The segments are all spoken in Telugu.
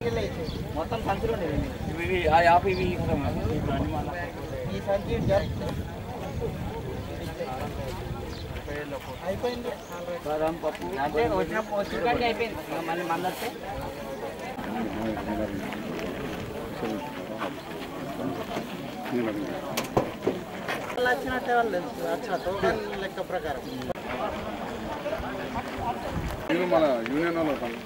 మొత్తం సంచులు ఉండేవి ఇవి ఆ యాప్ ఇవి ఈ సంచి జరుపు అయిపోయింది బాదం పప్పు అంటే వచ్చిన పోస్ట్ కాడికి అయిపోయింది ఇక మళ్ళీ మళ్ళీ వస్తే వాళ్ళు వచ్చినట్టే వాళ్ళు వచ్చిన టోకన్ లెక్క ప్రకారం మీరు మన యూనియన్ వాళ్ళు ఉంటాం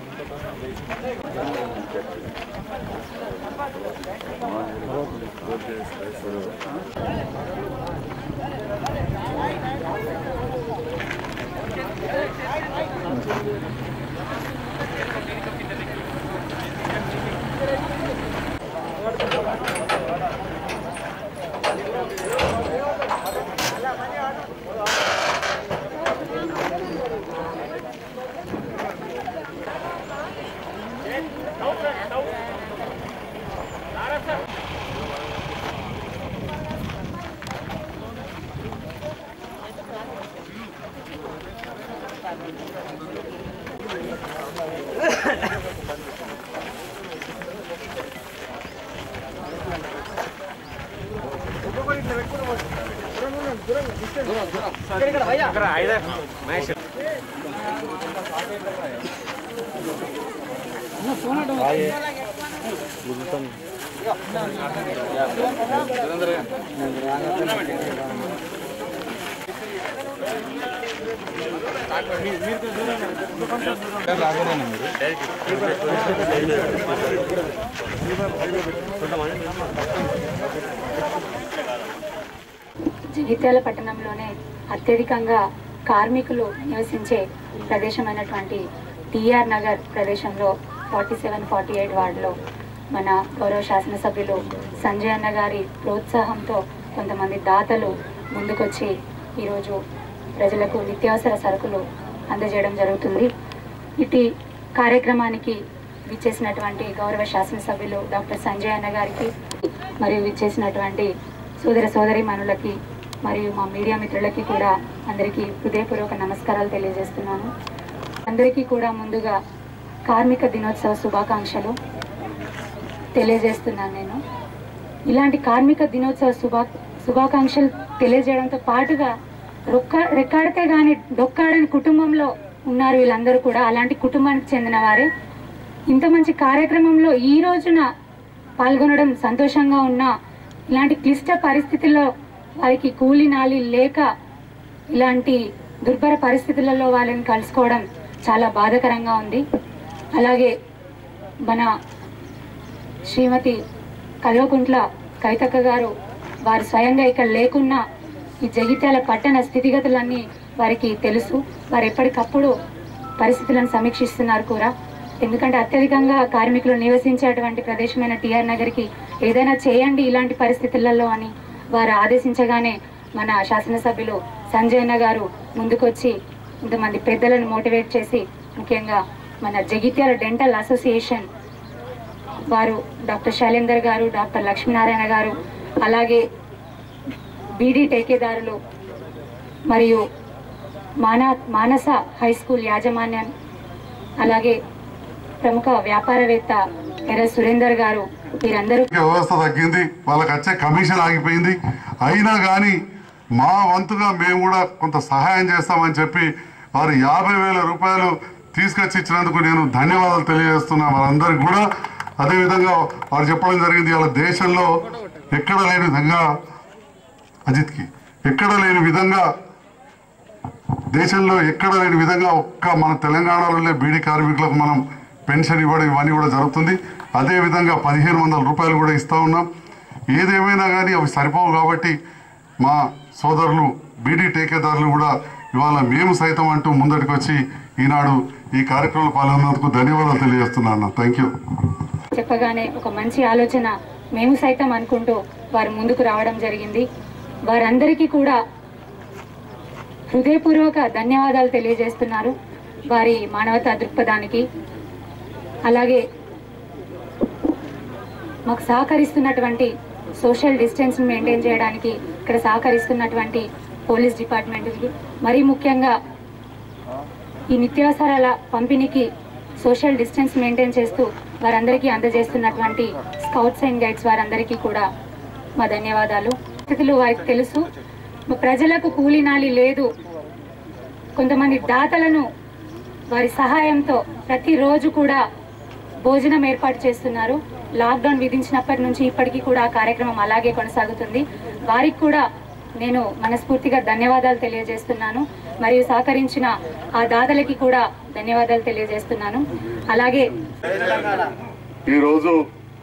జగిత్యాల పట్టణంలోనే అత్యధికంగా కార్మికులు నివసించే ప్రదేశమైనటువంటి టిఆర్ నగర్ ప్రదేశంలో ఫార్టీ సెవెన్ ఫార్టీ ఎయిట్ వార్డులో మన గౌరవ శాసనసభ్యులు సంజయ్ అన్న గారి ప్రోత్సాహంతో కొంతమంది దాతలు ముందుకొచ్చి ఈరోజు ప్రజలకు నిత్యావసర సరుకులు అందజేయడం జరుగుతుంది ఇటు కార్యక్రమానికి విచ్చేసినటువంటి గౌరవ శాసనసభ్యులు డాక్టర్ సంజయ్ అన్న గారికి మరియు విచ్చేసినటువంటి సోదర సోదరి మనులకి మరియు మా మీడియా మిత్రులకి కూడా అందరికీ హృదయపూర్వక నమస్కారాలు తెలియజేస్తున్నాను అందరికీ కూడా ముందుగా కార్మిక దినోత్సవ శుభాకాంక్షలు తెలియజేస్తున్నాను నేను ఇలాంటి కార్మిక దినోత్సవ శుభా శుభాకాంక్షలు తెలియజేయడంతో పాటుగా రొక్క రెక్కాడితే కానీ డొక్కాడని కుటుంబంలో ఉన్నారు వీళ్ళందరూ కూడా అలాంటి కుటుంబానికి చెందిన వారే ఇంత మంచి కార్యక్రమంలో ఈ రోజున పాల్గొనడం సంతోషంగా ఉన్నా ఇలాంటి క్లిష్ట పరిస్థితుల్లో వారికి కూలి నాలి లేక ఇలాంటి దుర్భర పరిస్థితులలో వాళ్ళని కలుసుకోవడం చాలా బాధాకరంగా ఉంది అలాగే మన శ్రీమతి కల్వకుంట్ల కవితక్క గారు వారు స్వయంగా ఇక్కడ లేకున్నా ఈ జగిత్యాల పట్టణ స్థితిగతులన్నీ వారికి తెలుసు వారు ఎప్పటికప్పుడు పరిస్థితులను సమీక్షిస్తున్నారు కూడా ఎందుకంటే అత్యధికంగా కార్మికులు నివసించేటువంటి ప్రదేశమైన టిఆర్ నగర్కి ఏదైనా చేయండి ఇలాంటి పరిస్థితులలో అని వారు ఆదేశించగానే మన శాసనసభ్యులు సంజయ్ అన్న గారు ముందుకొచ్చి ఇంతమంది పెద్దలను మోటివేట్ చేసి ముఖ్యంగా మన జగిత్యాల డెంటల్ అసోసియేషన్ వారు డాక్టర్ శైలేందర్ గారు డాక్టర్ లక్ష్మీనారాయణ గారు అలాగే బీడీ టేకేదారులు మరియు మాన మానస హై స్కూల్ యాజమాన్యం అలాగే ప్రముఖ వ్యాపారవేత్త ఎర్ర సురేందర్ గారు వీరందరూ వ్యవస్థ తగ్గింది వాళ్ళకి వచ్చే కమిషన్ ఆగిపోయింది అయినా కానీ మా వంతుగా మేము కూడా కొంత సహాయం చేస్తామని చెప్పి వారు యాభై వేల రూపాయలు తీసుకొచ్చి ఇచ్చినందుకు నేను ధన్యవాదాలు తెలియజేస్తున్నా వారందరికి కూడా అదేవిధంగా వారు చెప్పడం జరిగింది వాళ్ళ దేశంలో ఎక్కడ లేని విధంగా అజిత్కి ఎక్కడ లేని విధంగా దేశంలో ఎక్కడ లేని విధంగా ఒక్క మన తెలంగాణలోనే బీడీ కార్మికులకు మనం పెన్షన్ ఇవ్వడం ఇవన్నీ కూడా జరుగుతుంది అదేవిధంగా పదిహేను వందల రూపాయలు కూడా ఇస్తూ ఉన్నాం ఏదేమైనా కానీ అవి సరిపోవు కాబట్టి మా సోదరులు బీడీ టేకేదారులు కూడా ఇవాళ మేము సైతం అంటూ ముందటికి వచ్చి ఈనాడు ఈ కార్యక్రమంలో పాల్గొన్నందుకు ధన్యవాదాలు తెలియజేస్తున్నాను థ్యాంక్ యూ చెప్పగానే ఒక మంచి ఆలోచన మేము సైతం అనుకుంటూ వారు ముందుకు రావడం జరిగింది వారందరికీ కూడా హృదయపూర్వక ధన్యవాదాలు తెలియజేస్తున్నారు వారి మానవతా దృక్పథానికి అలాగే మాకు సహకరిస్తున్నటువంటి సోషల్ డిస్టెన్స్ మెయింటైన్ చేయడానికి ఇక్కడ సహకరిస్తున్నటువంటి పోలీస్ డిపార్ట్మెంట్కి మరీ ముఖ్యంగా ఈ నిత్యావసరాల పంపిణీకి సోషల్ డిస్టెన్స్ మెయింటైన్ చేస్తూ వారందరికీ అందజేస్తున్నటువంటి స్కౌట్స్ అండ్ గైడ్స్ వారందరికీ కూడా మా ధన్యవాదాలు స్థితులు వారికి తెలుసు మా ప్రజలకు కూలినాలి లేదు కొంతమంది దాతలను వారి సహాయంతో ప్రతిరోజు కూడా భోజనం ఏర్పాటు చేస్తున్నారు లాక్డౌన్ విధించినప్పటి నుంచి ఇప్పటికీ కూడా ఆ కార్యక్రమం అలాగే కొనసాగుతుంది వారికి కూడా నేను మనస్ఫూర్తిగా ధన్యవాదాలు తెలియజేస్తున్నాను మరియు సహకరించిన ఆ దాతలకి కూడా ధన్యవాదాలు తెలియజేస్తున్నాను అలాగే ఈరోజు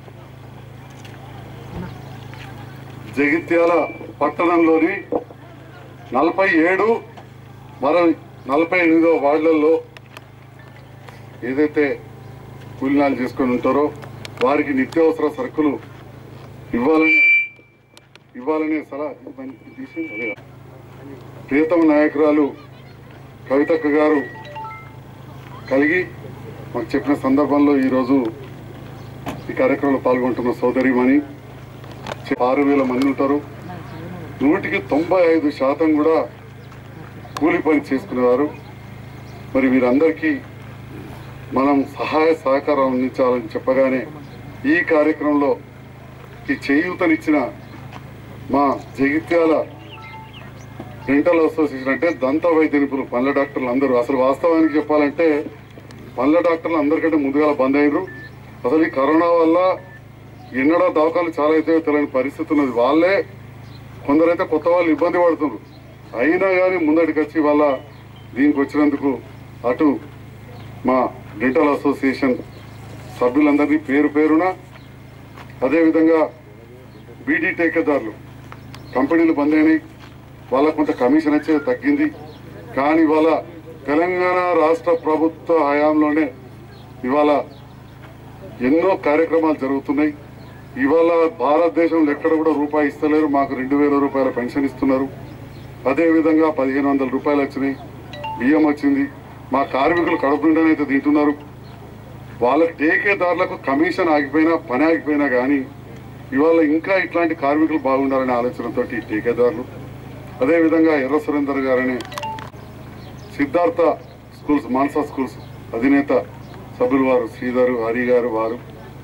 జగిత్యాల పట్టణంలోని నలభై ఏడు మరో నలభై ఎనిమిదో వార్డులలో ఏదైతే కూలినాలు చేసుకొని ఉంటారో వారికి నిత్యావసర సరుకులు ఇవ్వాలని ఇవ్వాలనే సలహా తీసి అదే. ప్రియతమ నాయకురాలు కవితక్క గారు కలిగి మాకు చెప్పిన సందర్భంలో ఈరోజు ఈ కార్యక్రమంలో పాల్గొంటున్న సోదరిమణి ఆరు వేల మంది ఉంటారు నూటికి తొంభై ఐదు శాతం కూడా కూలి పని చేసుకునేవారు మరి వీరందరికీ మనం సహాయ సహకారం అందించాలని చెప్పగానే ఈ కార్యక్రమంలో ఈ చేయూతనిచ్చిన మా జగిత్యాల డెంటల్ అసోసియేషన్ అంటే దంత వైద్య నిపుణులు పళ్ళ డాక్టర్లు అందరూ అసలు వాస్తవానికి చెప్పాలంటే పళ్ళ డాక్టర్లు అందరికంటే ముందుగా బంద్ అయ్యారు అసలు ఈ కరోనా వల్ల ఎన్నడో దవాఖాలు చాలా అయితే తెలియని పరిస్థితి ఉన్నది వాళ్ళే కొందరైతే కొత్త వాళ్ళు ఇబ్బంది పడుతున్నారు అయినా కానీ ముందటికి వచ్చి వాళ్ళ దీనికి వచ్చినందుకు అటు మా డెంటల్ అసోసియేషన్ సభ్యులందరినీ పేరు పేరున అదేవిధంగా బీడీ టేకేదారులు కంపెనీలు బంద్ అయినాయి వాళ్ళకు కొంత కమిషన్ వచ్చేది తగ్గింది కానీ ఇవాళ తెలంగాణ రాష్ట్ర ప్రభుత్వ హయాంలోనే ఇవాళ ఎన్నో కార్యక్రమాలు జరుగుతున్నాయి ఇవాళ భారతదేశంలో ఎక్కడ కూడా రూపాయి ఇస్తలేరు మాకు రెండు వేల రూపాయల పెన్షన్ ఇస్తున్నారు అదేవిధంగా పదిహేను వందల రూపాయలు వచ్చినాయి బియ్యం వచ్చింది మా కార్మికులు కడుపు నిండనైతే తింటున్నారు వాళ్ళకి టేకేదారులకు కమిషన్ ఆగిపోయినా పని ఆగిపోయినా కానీ ఇవాళ ఇంకా ఇట్లాంటి కార్మికులు బాగుండాలనే ఆలోచనతో ఈ టేకేదారులు అదేవిధంగా ఎర్ర సురేందర్ గారనే సిద్ధార్థ స్కూల్స్ మాన్సా స్కూల్స్ అధినేత సభ్యులు వారు శ్రీధర్ హరి గారు వారు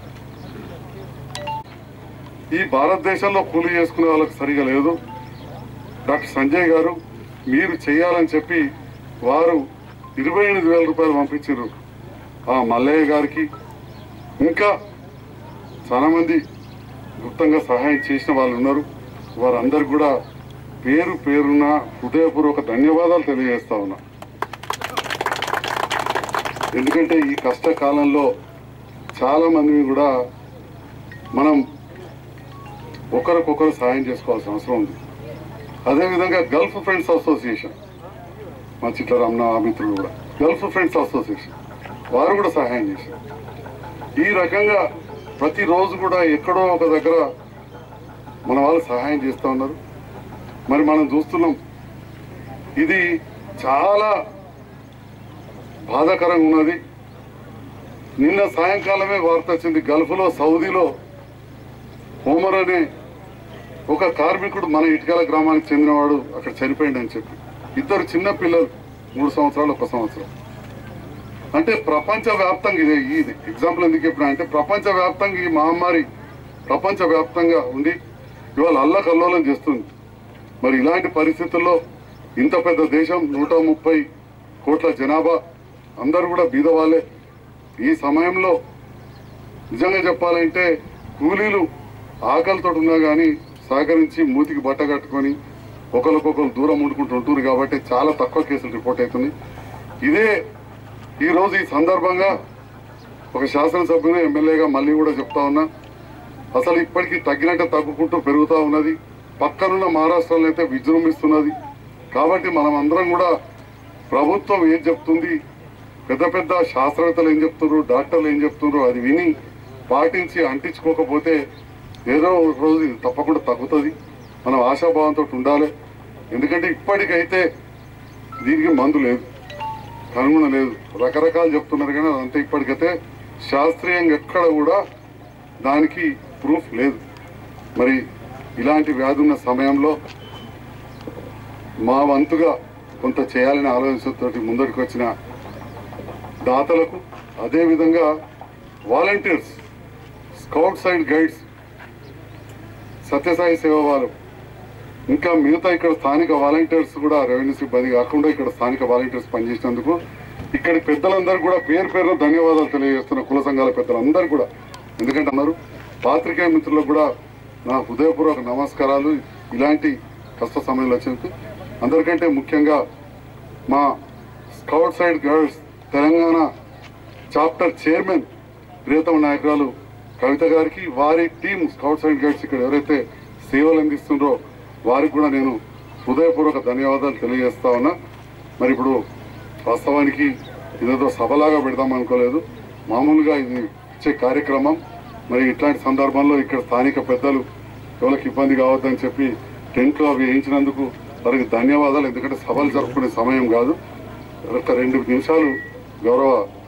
ఈ భారతదేశంలో కూలి చేసుకునే వాళ్ళకి సరిగా లేదు డాక్టర్ సంజయ్ గారు మీరు చేయాలని చెప్పి వారు ఇరవై ఎనిమిది వేల రూపాయలు పంపించారు ఆ మల్లయ్య గారికి ఇంకా చాలా మంది గుప్తంగా సహాయం చేసిన వాళ్ళు ఉన్నారు వారందరికి కూడా పేరు పేరున హృదయపూర్వక ధన్యవాదాలు తెలియజేస్తా ఉన్నా ఎందుకంటే ఈ కష్టకాలంలో చాలా మందిని కూడా మనం ఒకరికొకరు సహాయం చేసుకోవాల్సిన అవసరం ఉంది అదేవిధంగా గల్ఫ్ ఫ్రెండ్స్ అసోసియేషన్ మా చిట్ల రమణ మిత్రులు కూడా గల్ఫ్ ఫ్రెండ్స్ అసోసియేషన్ వారు కూడా సహాయం చేశారు ఈ రకంగా ప్రతిరోజు కూడా ఎక్కడో ఒక దగ్గర మన వాళ్ళు సహాయం చేస్తూ ఉన్నారు మరి మనం చూస్తున్నాం ఇది చాలా బాధాకరంగా ఉన్నది నిన్న సాయంకాలమే వార్త వచ్చింది గల్ఫ్లో సౌదీలో హోమర్ అనే ఒక కార్మికుడు మన ఇటుకల గ్రామానికి చెందినవాడు అక్కడ చనిపోయింది అని చెప్పి ఇద్దరు చిన్న పిల్లలు మూడు సంవత్సరాలు ఒక సంవత్సరం అంటే ప్రపంచ వ్యాప్తంగా ఇది ఇది ఎగ్జాంపుల్ ఎందుకు చెప్పిన అంటే ప్రపంచ వ్యాప్తంగా ఈ మహమ్మారి ప్రపంచ వ్యాప్తంగా ఉండి ఇవాళ అల్లకల్లోలం చేస్తుంది మరి ఇలాంటి పరిస్థితుల్లో ఇంత పెద్ద దేశం నూట ముప్పై కోట్ల జనాభా అందరూ కూడా బీదవాళ్ళే ఈ సమయంలో నిజంగా చెప్పాలంటే కూలీలు ఆకలితో ఉన్నా కానీ సహకరించి మూతికి బట్ట కట్టుకొని ఒకరికొకరు దూరం ఉండుకుంటూ ఉంటున్నారు కాబట్టి చాలా తక్కువ కేసులు రిపోర్ట్ అవుతున్నాయి ఇదే ఈరోజు ఈ సందర్భంగా ఒక శాసనసభ్యులు ఎమ్మెల్యేగా మళ్ళీ కూడా చెప్తా ఉన్నా అసలు ఇప్పటికీ తగ్గినట్టు తగ్గుకుంటూ పెరుగుతూ ఉన్నది పక్కనున్న మహారాష్ట్రలో అయితే విజృంభిస్తున్నది కాబట్టి మనం అందరం కూడా ప్రభుత్వం ఏం చెప్తుంది పెద్ద పెద్ద శాస్త్రవేత్తలు ఏం చెప్తున్నారు డాక్టర్లు ఏం చెప్తున్నారు అది విని పాటించి అంటించుకోకపోతే ఏదో ఒక రోజు ఇది తప్పకుండా తగ్గుతుంది మనం ఆశాభావంతో ఉండాలి ఎందుకంటే ఇప్పటికైతే దీనికి మందు లేదు కనుగొన లేదు రకరకాలు చెప్తున్నారు కానీ అదంతా ఇప్పటికైతే శాస్త్రీయంగా ఎక్కడ కూడా దానికి ప్రూఫ్ లేదు మరి ఇలాంటి వ్యాధి ఉన్న సమయంలో మా వంతుగా కొంత చేయాలనే ఆలోచనతో ముందరికి వచ్చిన దాతలకు అదేవిధంగా volunteers scout side guides Sathya Sai సేవ వాళ్ళు ఇంకా మిగతా ఇక్కడ స్థానిక వాలంటీర్స్ కూడా రెవెన్యూ సిబ్బంది కాకుండా ఇక్కడ స్థానిక వాలంటీర్స్ పనిచేసినందుకు ఇక్కడి పెద్దలందరూ కూడా పేరు పేరున ధన్యవాదాలు తెలియజేస్తున్న కుల సంఘాల పెద్దలందరూ కూడా ఎందుకంటే అన్నారు పాత్రికేయ మిత్రులకు కూడా నా హృదయపూర్వక నమస్కారాలు ఇలాంటి కష్ట సమయంలో వచ్చినందుకు అందరికంటే ముఖ్యంగా మా scout side girls Telangana chapter chairman ప్రియతమ నాయకురాలు కవిత గారికి వారి టీం స్కౌట్స్ అండ్ గైడ్స్ ఇక్కడ ఎవరైతే సేవలు అందిస్తుండ్రో వారికి కూడా నేను హృదయపూర్వక ధన్యవాదాలు తెలియజేస్తా ఉన్నా మరి ఇప్పుడు వాస్తవానికి ఇదేదో సభలాగా పెడదాం అనుకోలేదు మామూలుగా ఇది ఇచ్చే కార్యక్రమం మరి ఇట్లాంటి సందర్భంలో ఇక్కడ స్థానిక పెద్దలు ఎవరికి ఇబ్బంది కావద్దని చెప్పి టెంట్లు అవి వేయించినందుకు వారికి ధన్యవాదాలు ఎందుకంటే సభలు జరుపుకునే సమయం కాదు ఒక రెండు నిమిషాలు గౌరవ